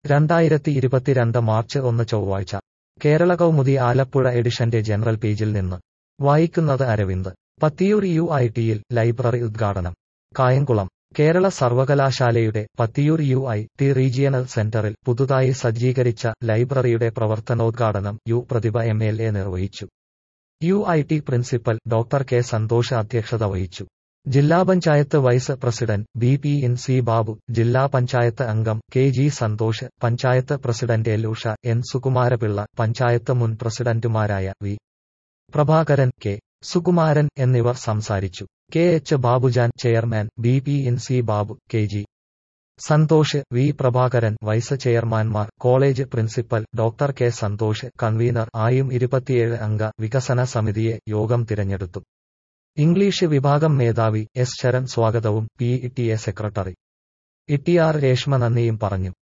രണ്ടായിരത്തി ഇരുപത്തിരണ്ട് മാർച്ച് ഒന്ന് ചൊവ്വാഴ്ച കേരള കൗമുദി ആലപ്പുഴ എഡിഷന്റെ ജനറൽ പേജിൽ നിന്ന് വായിക്കുന്നത് അരവിന്ദ് പത്തിയൂർ യു ഐ ടിയിൽ ലൈബ്രറി ഉദ്ഘാടനം കായംകുളം കേരള സർവകലാശാലയുടെ Pathiyoor U I T regional centre പുതുതായി സജ്ജീകരിച്ച ലൈബ്രറിയുടെ പ്രവർത്തനോദ്ഘാടനം U Prathibha M L A നിർവഹിച്ചു U I T principal doctor K Santhosh അധ്യക്ഷത വഹിച്ചു ജില്ലാ panchayat vice president B P N C Babu ജില്ലാ പഞ്ചായത്ത് അംഗം K G Santhosh panchayat president L Usha N Sukumarapillai panchayat മുൻ പ്രസിഡന്റുമാരായ വി പ്രഭാകരൻ കെ സുകുമാരൻ എന്നിവർ സംസാരിച്ചു K H Babujan chairman B P N C Babu K G Santhosh V Prabhakaran vice ചെയർമാൻമാർ college principal doctor K Santhosh convener ആയും ഇരുപത്തിയേഴ് അംഗ വികസന സമിതിയെ യോഗം തിരഞ്ഞെടുത്തു ഇംഗ്ലീഷ് വിഭാഗം മേധാവി എസ് ശരൺ സ്വാഗതവും P E T A secretary E T R Reshma നന്ദിയും പറഞ്ഞു